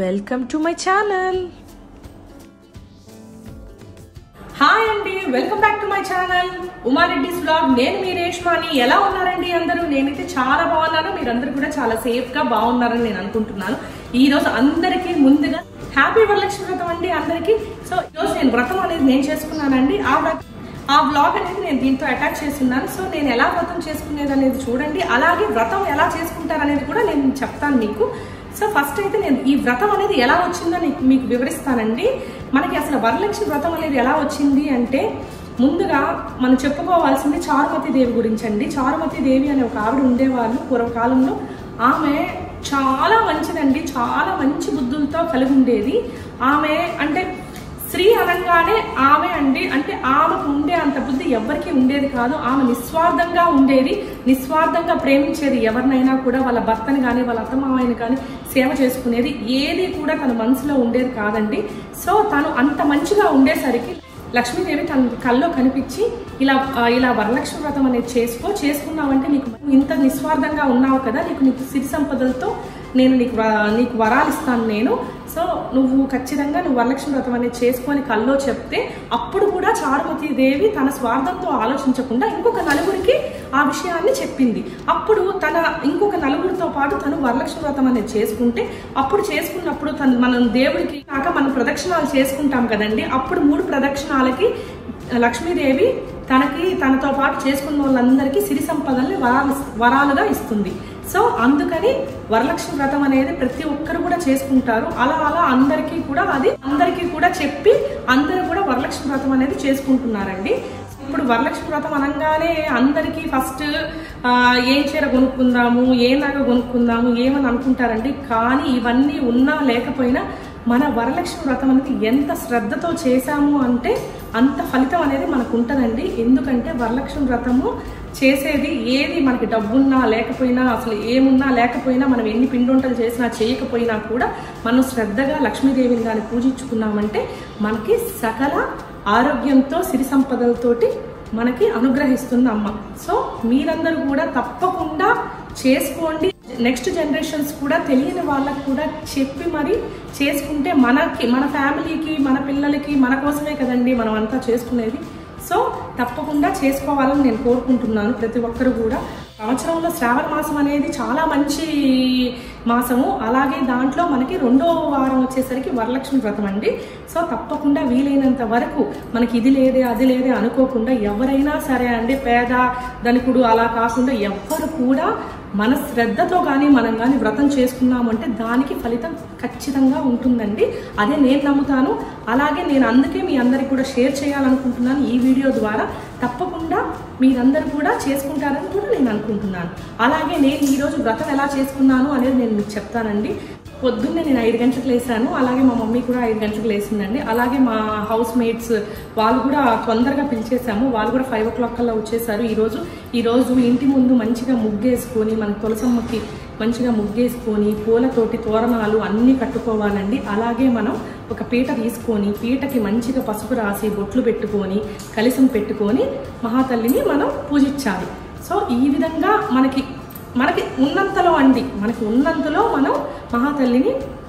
Welcome to my channel hi అండి welcome back to my channel Uma Reddy's vlog నేను మీ రేష్మాని ఎలా ఉన్నారండి అందరూ నేనైతే చాలా బాగున్నాను మీరందరూ కూడా చాలా సేఫ్ గా బాగున్నారని నేను అనుకుంటున్నాను ఈ రోజు అందరికీ ముందుగా హ్యాపీ వరలక్ష్మి వ్రతం అండి అందరికీ సో ఈ రోజు నేను వ్రతం అనేది నేను చేసుకున్నానండి ఆ వ్రతం ఆ బ్లాగ్ అనేది నేను దీంతో అటాచ్ చేస్తున్నాను సో నేను ఎలా వ్రతం చేసుకునేది అనేది చూడండి అలాగే వ్రతం ఎలా చేసుకుంటారు అనేది కూడా నేను చెప్తాను మీకు సో ఫస్ట్ అయితే నేను ఈ వ్రతం అనేది ఎలా వచ్చిందో నీకు మీకు వివరిస్తానండి మనకి అసలు వరలక్ష్మి వ్రతం అనేది ఎలా వచ్చింది అంటే ముందుగా మనం చెప్పుకోవాల్సింది చారుమతి దేవి గురించి అండి చారుమతి దేవి అనే ఒక ఆవిడ ఉండేవాళ్ళు పూర్వకాలంలో ఆమె చాలా మంచిదండి చాలా మంచి బుద్ధులతో కలిగి ఉండేది ఆమె అంటే స్త్రీ అనగానే ఆమె అండి అంటే ఆమెకు ఉండే అంత బుద్ధి ఎవరికి ఉండేది కాదు ఆమె నిస్వార్థంగా ఉండేది నిస్వార్థంగా ప్రేమించేది ఎవరినైనా కూడా వాళ్ళ భర్తని కానీ వాళ్ళ అత్తమామని కానీ సేవ చేసుకునేది ఏది కూడా తన మనసులో ఉండేది కాదండి సో తను అంత మంచిగా ఉండేసరికి లక్ష్మీదేవి తన కల్లో కనిపించి ఇలా ఆ, ఇలా వరలక్ష్మి వ్రతం అనేది చేసుకో చేసుకున్నావంటే నీకు ఇంత నిస్వార్థంగా ఉన్నావు కదా నీకు నీకు సిరి సంపదలతో నేను నీకు వ- నీకు వరాలు ఇస్తాను నేను సో నువ్వు ఖచ్చితంగా నువ్వు వరలక్ష్మి వ్రతం అనేది చేసుకొని కల్లో చెప్తే అప్పుడు కూడా చారుమతి దేవి తన స్వార్థంతో ఆలోచించకుండా ఇంకొక నలుగురికి ఆ విషయాన్ని చెప్పింది అప్పుడు తన ఇంకొక నలుగురితో పాటు తను వరలక్ష్మి వ్రతం అనేది చేసుకుంటే అప్పుడు చేసుకున్నప్పుడు తను మనం దేవుడికి కాక మనం ప్రదక్షిణాలు చేసుకుంటాం కదండి అప్పుడు మూడు ప్రదక్షిణాలకి లక్ష్మీదేవి తనకి తనతో పాటు చేసుకున్న వాళ్ళందరికీ సిరి సంపదల్ని వరాలు వరాలుగా ఇస్తుంది సో అందుకని వరలక్ష్మి వ్రతం అనేది ప్రతి ఒక్కరు కూడా చేసుకుంటారు అలా అలా అందరికీ కూడా అది అందరికీ కూడా చెప్పి అందరూ కూడా వరలక్ష్మి వ్రతం అనేది చేసుకుంటున్నారండి ఇప్పుడు వరలక్ష్మి వ్రతం అనగానే అందరికీ ఫస్ట్ ఏం చీర కొనుక్కుందాము ఏ నగ కొనుక్కుందాము ఏమని అనుకుంటారండి కానీ ఇవన్నీ ఉన్నా లేకపోయినా మన వరలక్ష్మి వ్రతం అనేది ఎంత శ్రద్ధతో చేశాము అంటే అంత ఫలితం అనేది మనకు ఉంటుందండి ఎందుకంటే వరలక్ష్మి వ్రతము చేసేది ఏది మనకి డబ్బున్నా లేకపోయినా అసలు ఏమున్నా లేకపోయినా మనం ఎన్ని పిండొంటలు చేసినా చేయకపోయినా కూడా మనం శ్రద్ధగా లక్ష్మీదేవిని కానీ పూజించుకున్నామంటే మనకి సకల ఆరోగ్యంతో సిరి సంపదలతోటి మనకి అనుగ్రహిస్తుంది అమ్మ సో మీరందరూ కూడా తప్పకుండా చేసుకోండి నెక్స్ట్ జనరేషన్స్ కూడా తెలియని వాళ్ళకు కూడా చెప్పి మరి చేసుకుంటే మనకి మన ఫ్యామిలీకి మన పిల్లలకి మన కోసమే కదండి మనం అంతా చేసుకునేది సో తప్పకుండా చేసుకోవాలని నేను కోరుకుంటున్నాను ప్రతి ఒక్కరు కూడా సంవత్సరంలో శ్రావణ మాసం అనేది చాలా మంచి మాసము అలాగే దాంట్లో మనకి రెండో వారం వచ్చేసరికి వరలక్ష్మి వ్రతం అండి సో తప్పకుండా వీలైనంత వరకు మనకి ఇది లేదే అది లేదే అనుకోకుండా ఎవరైనా సరే అండి పేద ధనికుడు అలా కాకుండా ఎవ్వరు కూడా మన శ్రద్ధతో కానీ మనం కానీ వ్రతం చేసుకున్నామంటే దానికి ఫలితం ఖచ్చితంగా ఉంటుందండి అదే నేను నమ్ముతాను అలాగే నేను అందుకే మీ అందరికి కూడా షేర్ చేయాలనుకుంటున్నాను ఈ వీడియో ద్వారా తప్పకుండా మీరందరూ కూడా చేసుకుంటారని కూడా నేను అనుకుంటున్నాను అలాగే నేను ఈరోజు వ్రతం ఎలా చేసుకున్నాను అనేది నేను మీకు చెప్తానండి పొద్దున్నే నేను ఐదు గంటలకు లేసాను అలాగే మా మమ్మీ కూడా ఐదు గంటలకు లేచిందండి అలాగే మా హౌస్ మేట్స్ వాళ్ళు కూడా తొందరగా పిలిచేసాము వాళ్ళు కూడా ఫైవ్ ఓ క్లాక్ కల్లా వచ్చేసారు ఈరోజు ఈరోజు ఇంటి ముందు మంచిగా ముగ్గేసుకొని మన తులసమ్మకి మంచిగా ముగ్గేసుకొని పూలతోటి తోరణాలు అన్నీ కట్టుకోవాలండి అలాగే మనం ఒక పీట తీసుకొని పీటకి మంచిగా పసుపు రాసి బొట్లు పెట్టుకొని కలిసం పెట్టుకొని మహాతల్లిని మనం పూజించాలి సో ఈ విధంగా మనకి మనకి ఉన్నంతలో అండి మనకి ఉన్నంతలో మనం మహాతల్లిని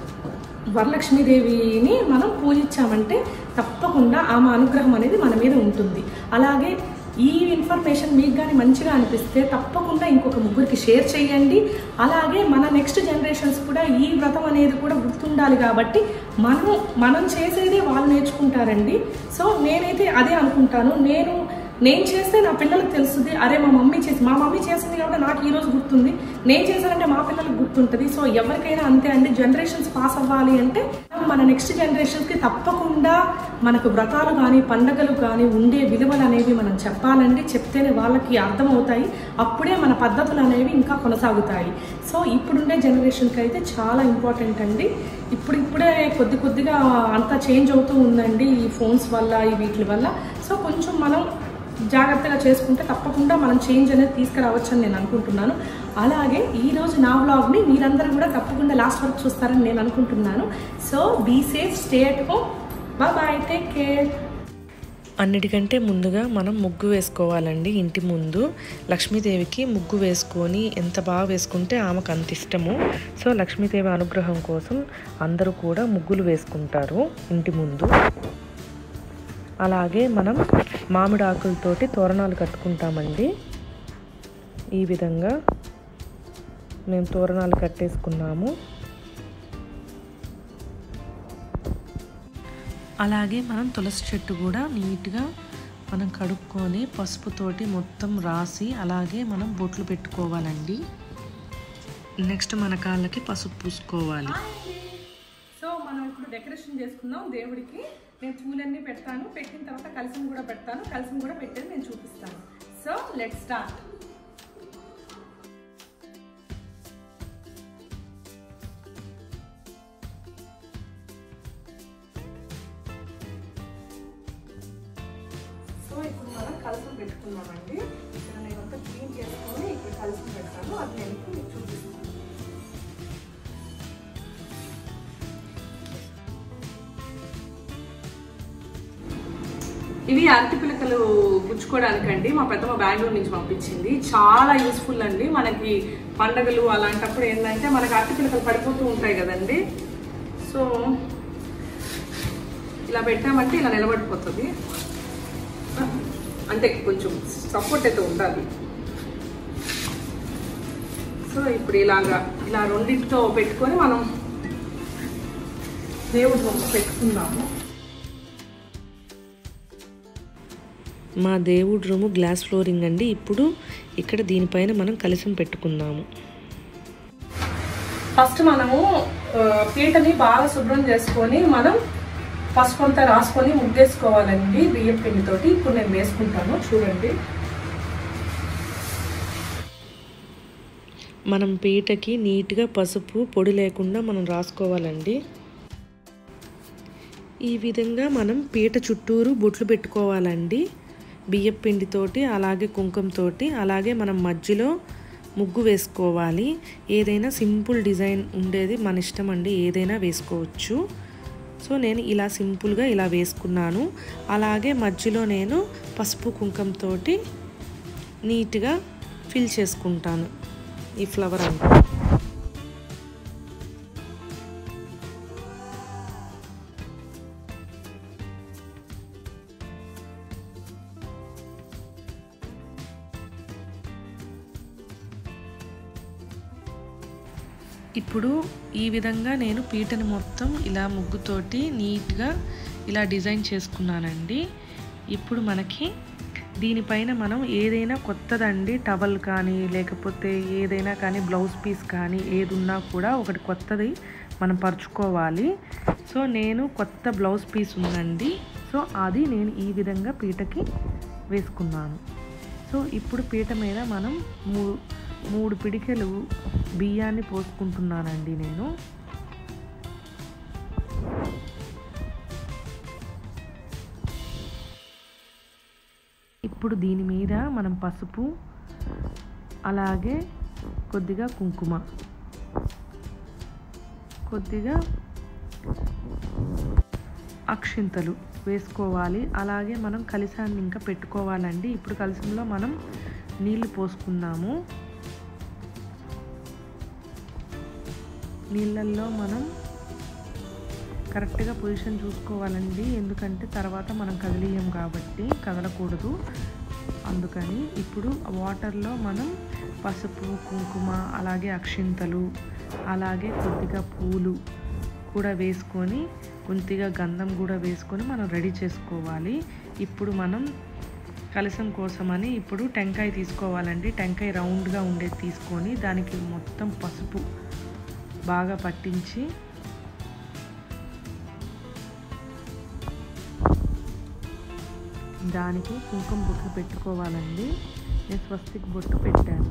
వరలక్ష్మీదేవిని మనం పూజించామంటే తప్పకుండా ఆమె అనుగ్రహం అనేది మన మీద ఉంటుంది అలాగే ఈ ఇన్ఫర్మేషన్ మీకు కానీ మంచిగా అనిపిస్తే తప్పకుండా ఇంకొక ముగ్గురికి షేర్ చేయండి అలాగే మన నెక్స్ట్ జనరేషన్స్ కూడా ఈ వ్రతం అనేది కూడా గుర్తుండాలి కాబట్టి మనం మనం చేసేదే వాళ్ళు నేర్చుకుంటారండి సో నేనైతే అదే అనుకుంటాను నేను నేను చేస్తే నా పిల్లలకు తెలుస్తుంది అరే మా మమ్మీ చేసి మా మమ్మీ చేసింది కాబట్టి నాకు ఈ రోజు గుర్తుంది నేను చేశానంటే మా పిల్లలకు గుర్తుంటుంది సో ఎవరికైనా అంతే అండి జనరేషన్స్ పాస్ అవ్వాలి అంటే మన నెక్స్ట్ జనరేషన్స్కి తప్పకుండా మనకు వ్రతాలు కానీ పండగలు కానీ ఉండే విలువలు అనేవి మనం చెప్పాలండి చెప్తేనే వాళ్ళకి అర్థమవుతాయి అప్పుడే మన పద్ధతులు అనేవి ఇంకా కొనసాగుతాయి సో ఇప్పుడుండే జనరేషన్కి అయితే చాలా ఇంపార్టెంట్ అండి ఇప్పుడు ఇప్పుడే కొద్ది కొద్దిగా అంతా చేంజ్ అవుతూ ఉందండి ఈ ఫోన్స్ వల్ల ఈ వీటి వల్ల సో కొంచెం మనం జాగ్రత్తగా చేసుకుంటే తప్పకుండా మనం చేంజ్ అనేది తీసుకురావచ్చు అని నేను అనుకుంటున్నాను అలాగే ఈరోజు నా వ్లాగ్ని మీరందరూ కూడా తప్పకుండా లాస్ట్ వరకు చూస్తారని నేను అనుకుంటున్నాను so be safe stay at home bye take care అన్నిటికంటే ముందుగా మనం ముగ్గు వేసుకోవాలండి ఇంటి ముందు లక్ష్మీదేవికి ముగ్గు వేసుకొని ఎంత బాగా వేసుకుంటే ఆమెకు అంత ఇష్టము సో లక్ష్మీదేవి అనుగ్రహం కోసం అందరూ కూడా ముగ్గులు వేసుకుంటారు ఇంటి ముందు అలాగే మనం మామిడి ఆకులతోటి తోరణాలు కట్టుకుంటామండి ఈ విధంగా మేము తోరణాలు కట్టేసుకున్నాము అలాగే మనం తులసి చెట్టు కూడా నీట్గా మనం కడుక్కొని పసుపుతోటి మొత్తం రాసి అలాగే మనం బొట్లు పెట్టుకోవాలండి నెక్స్ట్ మన కాళ్ళకి పసుపు పూసుకోవాలి సో మనం ఇప్పుడు డెకరేషన్ చేసుకుందాం దేవుడికి నేను పూలన్నీ పెడతాను పెట్టిన తర్వాత కలసం కూడా పెడతాను కలసం కూడా పెట్టేది నేను చూపిస్తాను సో లెట్ స్టార్ట్ సో ఇప్పుడు మనం కలసం పెట్టుకున్నామండి ఇక్కడ నేనంతా క్లీన్ చేసుకొని ఇక్కడ కలసం పెడతాను అది నేను ఇప్పుడు మీకు చూపిస్తాను ఇవి అరటి పిలకలు గుచ్చుకోవడానికండి మా పెద్దమ్మ బెంగళూరు నుంచి పంపించింది చాలా యూస్ఫుల్ అండి మనకి పండగలు అలాంటప్పుడు ఏంటంటే మనకి అరటి పిలకలు పడిపోతూ ఉంటాయి కదండి సో ఇలా పెట్టామంటే ఇలా నిలబడిపోతుంది అంటే కొంచెం సపోర్ట్ అయితే ఉండాలి సో ఇప్పుడు ఇలాగా ఇలా రెండింటితో పెట్టుకొని మనం దేవుడి బొమ్మ పెట్టుకుందాము మా దేవుడి రూము గ్లాస్ ఫ్లోరింగ్ అండి ఇప్పుడు ఇక్కడ దీనిపైన మనం కలసం పెట్టుకుందాము ఫస్ట్ మనము ఆ, పీటని బాగా శుభ్రం చేసుకొని మనం పసుపు అంతా రాసుకొని ముగ్గేసుకోవాలండి బియ్యం పిండితోటి ఇప్పుడు నేను వేసుకుంటాను చూడండి మనం పీటకి నీట్గా పసుపు పొడి లేకుండా మనం రాసుకోవాలండి ఈ విధంగా మనం పీట చుట్టూరు బొట్లు పెట్టుకోవాలండి బియ్యం పిండితోటి అలాగే కుంకుమతోటి అలాగే మనం మధ్యలో ముగ్గు వేసుకోవాలి ఏదైనా సింపుల్ డిజైన్ ఉండేది మన ఇష్టం అండి ఏదైనా వేసుకోవచ్చు సో నేను ఇలా సింపుల్గా ఇలా వేసుకున్నాను అలాగే మధ్యలో నేను పసుపు కుంకుమతోటి నీట్గా ఫిల్ చేసుకుంటాను ఈ ఫ్లవర్ అంతా ఇప్పుడు ఈ విధంగా నేను పీటని మొత్తం ఇలా ముగ్గుతోటి నీట్గా ఇలా డిజైన్ చేసుకున్నానండి ఇప్పుడు మనకి దీనిపైన మనం ఏదైనా కొత్తదండి టవల్ కానీ లేకపోతే ఏదైనా కానీ బ్లౌజ్ పీస్ కానీ ఏది ఉన్నా కూడా ఒకటి కొత్తది మనం పరుచుకోవాలి సో నేను కొత్త బ్లౌజ్ పీస్ ఉందండి సో అది నేను ఈ విధంగా పీటకి వేసుకున్నాను సో ఇప్పుడు పీట మీద మనం మూ మూడు పిడికెలు బియ్యాన్ని పోసుకుంటున్నానండి నేను ఇప్పుడు దీని మీద మనం పసుపు అలాగే కొద్దిగా కుంకుమ కొద్దిగా అక్షింతలు వేసుకోవాలి అలాగే మనం కలిసాన్ని ఇంకా పెట్టుకోవాలండి ఇప్పుడు కలిసంలో మనం నీళ్లు పోసుకున్నాము నీళ్ళల్లో మనం కరెక్ట్గా పొజిషన్ చూసుకోవాలండి ఎందుకంటే తర్వాత మనం కదిలియం కాబట్టి కదలకూడదు అందుకని ఇప్పుడు వాటర్లో మనం పసుపు కుంకుమ అలాగే అక్షింతలు అలాగే కొద్దిగా పూలు కూడా వేసుకొని కొద్దిగా గంధం కూడా వేసుకొని మనం రెడీ చేసుకోవాలి ఇప్పుడు మనం కలసం కోసమని ఇప్పుడు టెంకాయ తీసుకోవాలండి టెంకాయ రౌండ్గా ఉండేది తీసుకొని దానికి మొత్తం పసుపు బాగా పట్టించి దానికి కుంకుమ బొట్లు పెట్టుకోవాలండి నేను స్వస్తిక్ బొట్టు పెట్టాను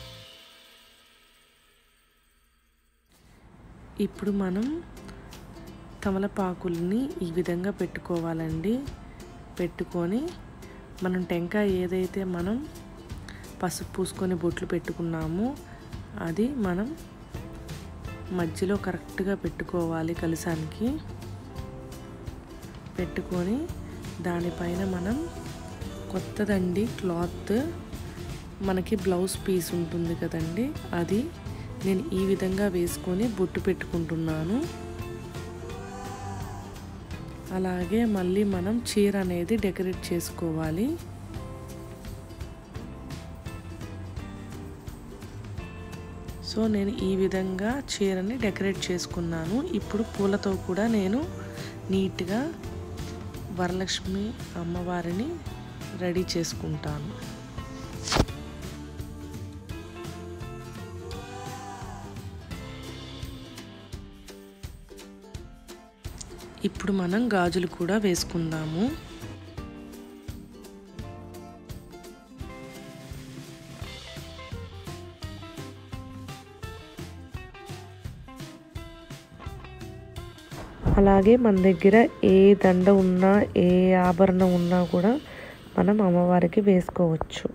ఇప్పుడు మనం తమలపాకుల్ని ఈ విధంగా పెట్టుకోవాలండి పెట్టుకొని మనం టెంకాయ ఏదైతే మనం పసుపు పూసుకొని బొట్లు పెట్టుకున్నామో అది మనం మధ్యలో కరెక్ట్గా పెట్టుకోవాలి కలసానికి పెట్టుకొని దానిపైన మనం కొత్తదండి క్లాత్ మనకి బ్లౌజ్ పీస్ ఉంటుంది కదండి అది నేను ఈ విధంగా వేసుకొని బొట్టు పెట్టుకుంటున్నాను అలాగే మళ్ళీ మనం చీర అనేది డెకరేట్ చేసుకోవాలి సో నేను ఈ విధంగా చీరని డెకరేట్ చేసుకున్నాను ఇప్పుడు పూలతో కూడా నేను నీట్గా వరలక్ష్మి అమ్మవారిని రెడీ చేసుకుంటాను ఇప్పుడు మనం గాజులు కూడా వేసుకుందాము అలాగే మన దగ్గర ఏ దండ ఉన్నా ఏ ఆభరణం ఉన్నా కూడా మనం అమ్మవారికి వేసుకోవచ్చు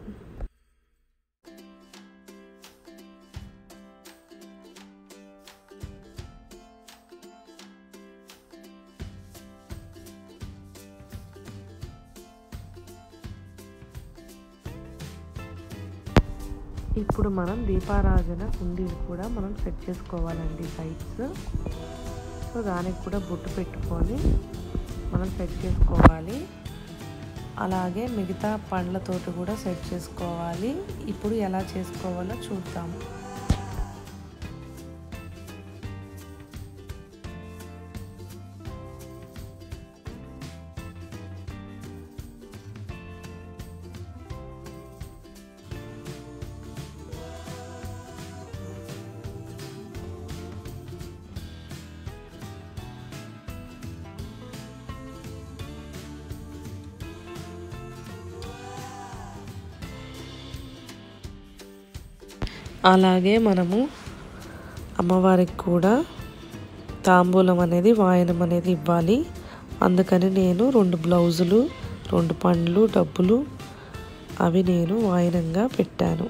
ఇప్పుడు మనం దీపారాధన కుండీలు కూడా మనం సెట్ చేసుకోవాలండి సైడ్స్ సో దానికి కూడా బొట్టు పెట్టుకొని మనం సెట్ చేసుకోవాలి అలాగే మిగతా పండ్లతోటి కూడా సెట్ చేసుకోవాలి ఇప్పుడు ఎలా చేసుకోవాలో చూద్దాం అలాగే మనము అమ్మవారికి కూడా తాంబూలం అనేది వాయనం అనేది ఇవ్వాలి అందుకని నేను రెండు బ్లౌజులు రెండు పండ్లు డబ్బులు అవి నేను వాయనంగా పెట్టాను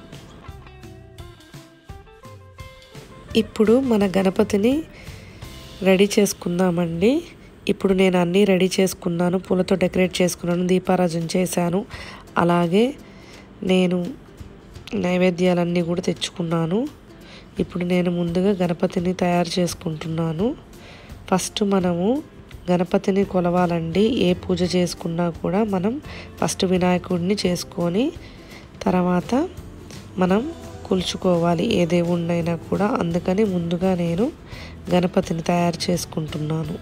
ఇప్పుడు మన గణపతిని రెడీ చేసుకుందామండి ఇప్పుడు నేను అన్నీ రెడీ చేసుకున్నాను పూలతో డెకరేట్ చేసుకున్నాను దీపారాజన చేశాను అలాగే నేను నైవేద్యాలన్నీ కూడా తెచ్చుకున్నాను ఇప్పుడు నేను ముందుగా గణపతిని తయారు చేసుకుంటున్నాను ఫస్ట్ మనము గణపతిని కొలవాలండి ఏ పూజ చేసుకున్నా కూడా మనం ఫస్ట్ వినాయకుడిని చేసుకొని తర్వాత మనం కొలుచుకోవాలి ఏ దేవుణ్ణైనా కూడా అందుకని ముందుగా నేను గణపతిని తయారు చేసుకుంటున్నాను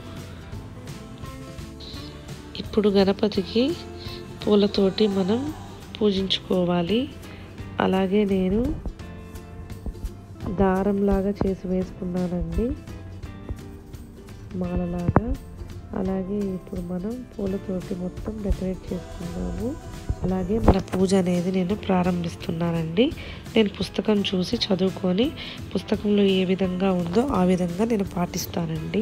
ఇప్పుడు గణపతికి పూలతోటి మనం పూజించుకోవాలి అలాగే నేను దారంలాగా చేసి వేసుకున్నానండి మాలలాగా అలాగే ఇప్పుడు మనం పూలతోటి మొత్తం డెకరేట్ చేసుకున్నాము అలాగే మన పూజ అనేది నేను ప్రారంభిస్తున్నానండి నేను పుస్తకం చూసి చదువుకొని పుస్తకంలో ఏ విధంగా ఉందో ఆ విధంగా నేను పాటిస్తానండి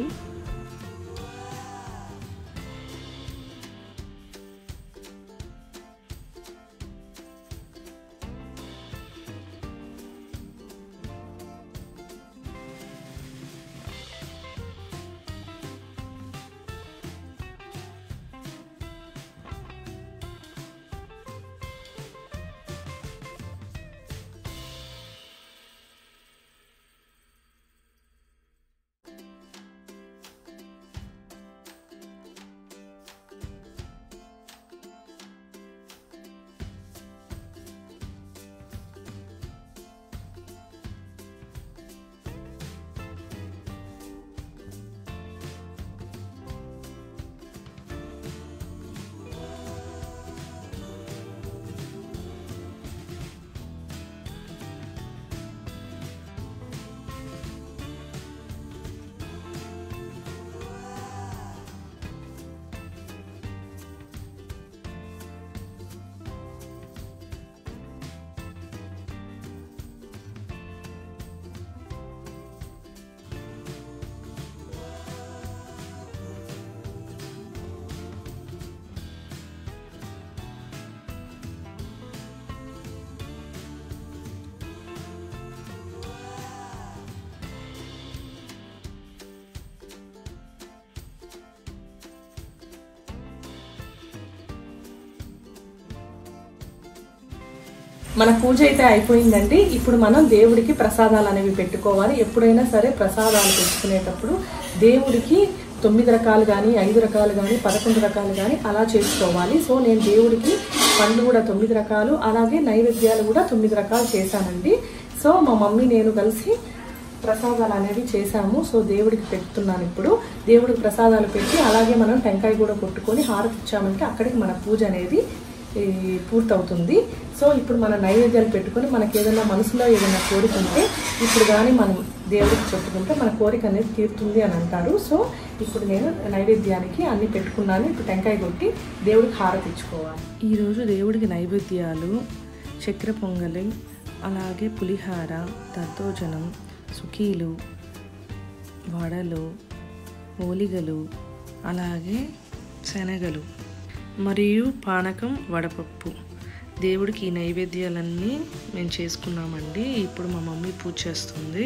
మన పూజ అయితే అయిపోయిందండి ఇప్పుడు మనం దేవుడికి ప్రసాదాలు అనేవి పెట్టుకోవాలి ఎప్పుడైనా సరే ప్రసాదాలు పెట్టుకునేటప్పుడు దేవుడికి తొమ్మిది రకాలు కానీ ఐదు రకాలు కానీ పదకొండు రకాలు కానీ అలా చేసుకోవాలి సో నేను దేవుడికి పండ్లు కూడా తొమ్మిది రకాలు అలాగే నైవేద్యాలు కూడా తొమ్మిది రకాలు చేశానండి సో మా మమ్మీ నేను కలిసి ప్రసాదాలు అనేవి చేశాము సో దేవుడికి పెడుతున్నాను ఇప్పుడు దేవుడికి ప్రసాదాలు పెట్టి అలాగే మనం టెంకాయ కూడా కొట్టుకొని హారతి ఇచ్చామంటే అక్కడికి మన పూజ అనేది ఈ, పూర్తవుతుంది సో ఇప్పుడు మన నైవేద్యాలు పెట్టుకొని మనకి ఏదైనా మనసులో ఏదైనా కోరిక ఉంటే ఇప్పుడు కానీ మనం దేవుడికి చెప్పుకుంటే మన కోరిక అనేది తీరుతుంది అని అంటారు సో ఇప్పుడు నేను నైవేద్యానికి అన్ని పెట్టుకున్నాను ఇప్పుడు టెంకాయ కొట్టి దేవుడికి హారతి ఇచ్చుకోవాలి ఈరోజు దేవుడికి నైవేద్యాలు చక్కెర పొంగలి అలాగే పులిహార దద్దోజనం సుకీలు వడలు ఓలిగలు అలాగే శనగలు మరియు పానకం వడపప్పు దేవుడికి ఈ నైవేద్యాలన్నీ మేము చేసుకున్నామండి ఇప్పుడు మా మమ్మీ పూజ చేస్తుంది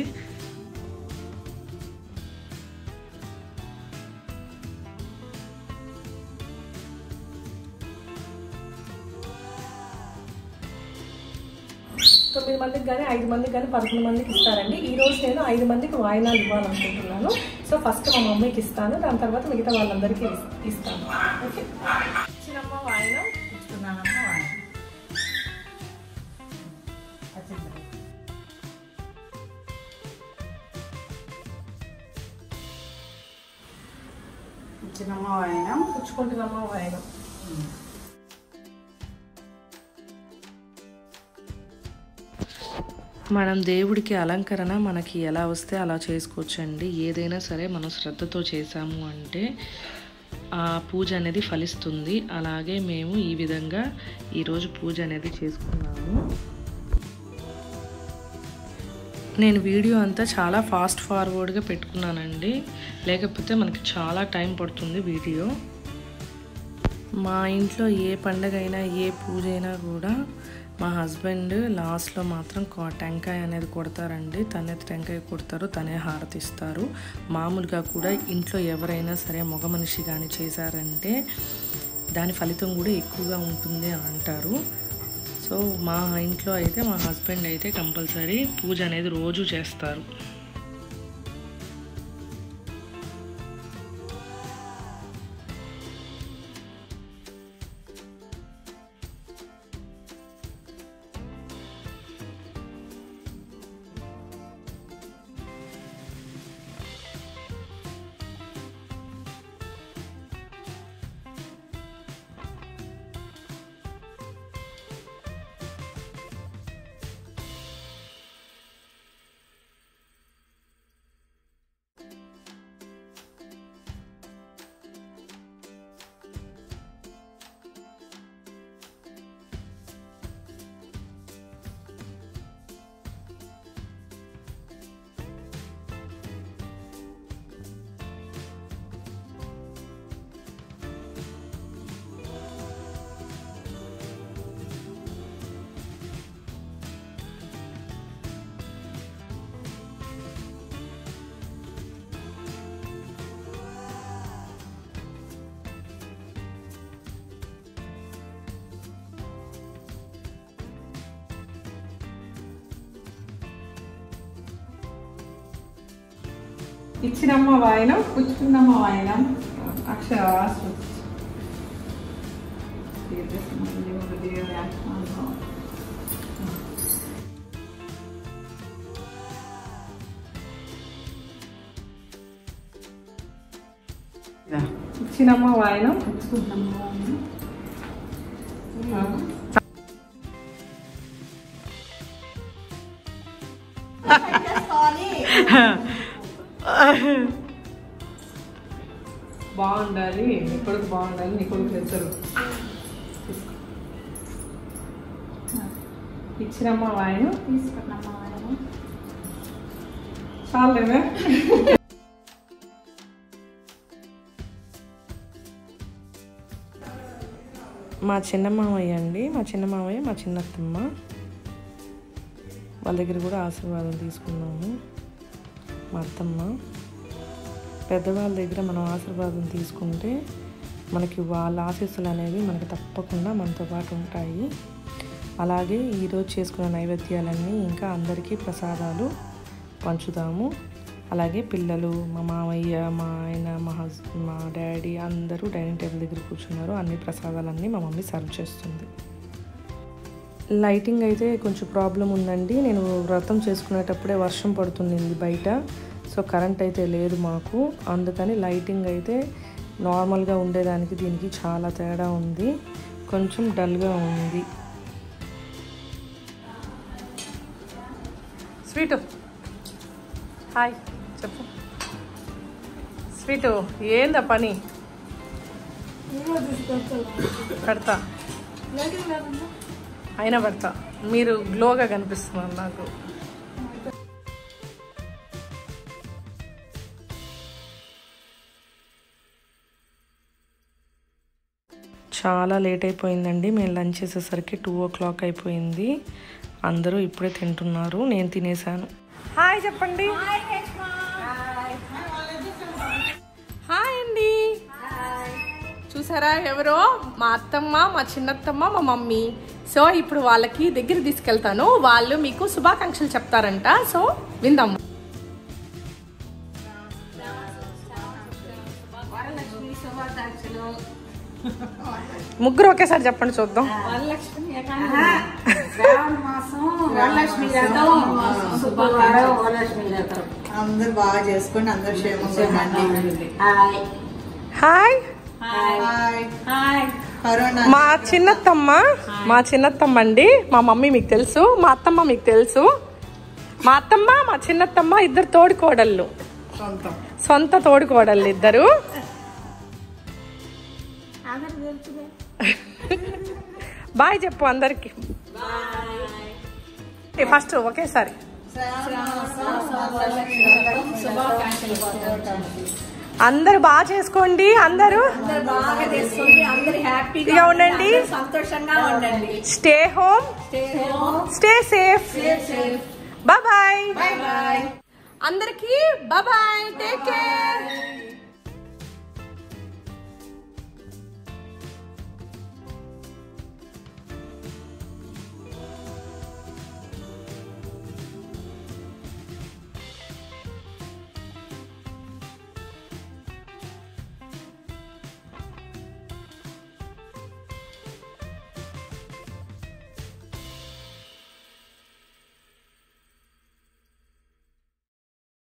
తొమ్మిది మందికి కానీ ఐదు మందికి కానీ పదకొండు మందికి ఇస్తారండి ఈ రోజు నేను ఐదు మందికి వాయినాలు ఇవ్వాలనుకుంటున్నాను సో ఫస్ట్ మా మమ్మీకి ఇస్తాను దాని తర్వాత మిగతా వాళ్ళందరికీ ఇస్- ఇస్తాను ఓకే చిన్నమ్మ వాయినం ఇస్తున్నానమ్మా వాడు. వచ్చిందా? ఇచ్చినమ్మా వాయినం పుచ్చుకుంటున్నమ్మ వాయినం మనం దేవుడికి అలంకరణ మనకి ఎలా వస్తే అలా చేసుకోవచ్చండి ఏదైనా సరే మనం శ్రద్ధతో చేసాము అంటే ఆ పూజ అనేది ఫలిస్తుంది అలాగే మేము ఈ విధంగా ఈరోజు పూజ అనేది చేసుకున్నాము నేను వీడియో అంతా చాలా ఫాస్ట్ ఫార్వర్డ్గా పెట్టుకున్నానండి లేకపోతే మనకి చాలా టైం పడుతుంది వీడియో మా ఇంట్లో ఏ పండగ అయినా ఏ పూజ అయినా కూడా మా హస్బెండ్ లాస్ట్లో మాత్రం కొ- టెంకాయ అనేది కొడతారండి తనే టెంకాయ కొడతారు తనే హారతిస్తారు మామూలుగా కూడా ఇంట్లో ఎవరైనా సరే మగ మనిషి కానీ చేశారంటే దాని ఫలితం కూడా ఎక్కువగా ఉంటుంది అని అంటారు సో మా ఇంట్లో అయితే మా హస్బెండ్ అయితే కంపల్సరీ పూజ అనేది రోజు చేస్తారు ఇచ్చినమ్మ వాయినం పుచ్చుకున్నమ్మ వాయినం అక్షర ఇచ్చినమ్మ వాయినం పుచ్చుకున్నమ్మ వాయినం బాగుండాలి నీ కొడుకు బాగుండాలి నీ కొడుకు ఇద్దరు ఇచ్చినమ్మ వాయినం తీసుకున్నమ్మ వాయినం చాలేమే మా చిన్న మామయ్య అండి మా చిన్న మామయ్య మా చిన్నత్తమ్మ వాళ్ళ దగ్గర కూడా ఆశీర్వాదం తీసుకున్నాము మా అత్తమ్మ పెద్దవాళ్ళ దగ్గర మనం ఆశీర్వాదం తీసుకుంటే మనకి వాళ్ళ ఆశీస్సులు అనేవి మనకి తప్పకుండా మనతో పాటు ఉంటాయి అలాగే ఈరోజు చేసుకున్న నైవేద్యాలన్నీ ఇంకా అందరికీ ప్రసాదాలు పంచుదాము అలాగే పిల్లలు మా మామయ్య మా ఆయన మా హస్ మా డాడీ అందరూ డైనింగ్ టేబుల్ దగ్గర కూర్చున్నారు అన్ని ప్రసాదాలన్నీ మా మమ్మీ సర్వ్ చేస్తుంది లైటింగ్ అయితే కొంచెం ప్రాబ్లం ఉందండి నేను వ్రతం చేసుకునేటప్పుడే వర్షం పడుతుంది బయట సో కరెంట్ అయితే లేదు మాకు అందుకని లైటింగ్ అయితే నార్మల్గా ఉండేదానికి దీనికి చాలా తేడా ఉంది కొంచెం డల్గా ఉంది స్వీటు హాయ్ చెప్పు స్వీటు ఏందా పని పెడతా అయినా పెడతా మీరు గ్లోగా కనిపిస్తున్నారు నాకు చాలా లేట్ అయిపోయిందండి మేము లంచ్ చేసేసరికి టూ ఓ క్లాక్ అయిపోయింది అందరూ ఇప్పుడే తింటున్నారు నేను తినేసాను హాయ్ చెప్పండి హాయ్ అండి చూసారా ఎవరో మా అత్తమ్మ మా చిన్నత్తమ్మ మా మమ్మీ సో ఇప్పుడు వాళ్ళకి దగ్గర తీసుకెళ్తాను వాళ్ళు మీకు శుభాకాంక్షలు చెప్తారంట సో విందాం ముగ్గురు ఒకేసారి చెప్పండి చూద్దాం శ్రావణ మాసం వరలక్ష్మి వ్రతం శుభవారం వరలక్ష్మి వ్రతం అందరు బాగా చేసుకోండి అందరు క్షేమంగా ఉండండి hi hi hi hi corona మా చిన్నత్తమ్మ మా చిన్నత్తమ్మ అండి మా మమ్మీ మీకు తెలుసు మా అత్తమ్మ మీకు తెలుసు మా అత్తమ్మ మా చిన్నత్తమ్మ ఇద్దరు తోడుకోడళ్ళు సొంతం సొంత తోడుకోడళ్ళు ఇద్దరు బాయ్ చెప్పు అందరికి ఫస్ట్ ఒకేసారి అందరు బాగా చేసుకోండి అందరూ బాగా చేసుకోండి అందరు హ్యాపీగా ఇక ఉండండి సంతోషంగా ఉండండి stay home stay safe bye bye అందరికి బాయ్ టేక్ కేర్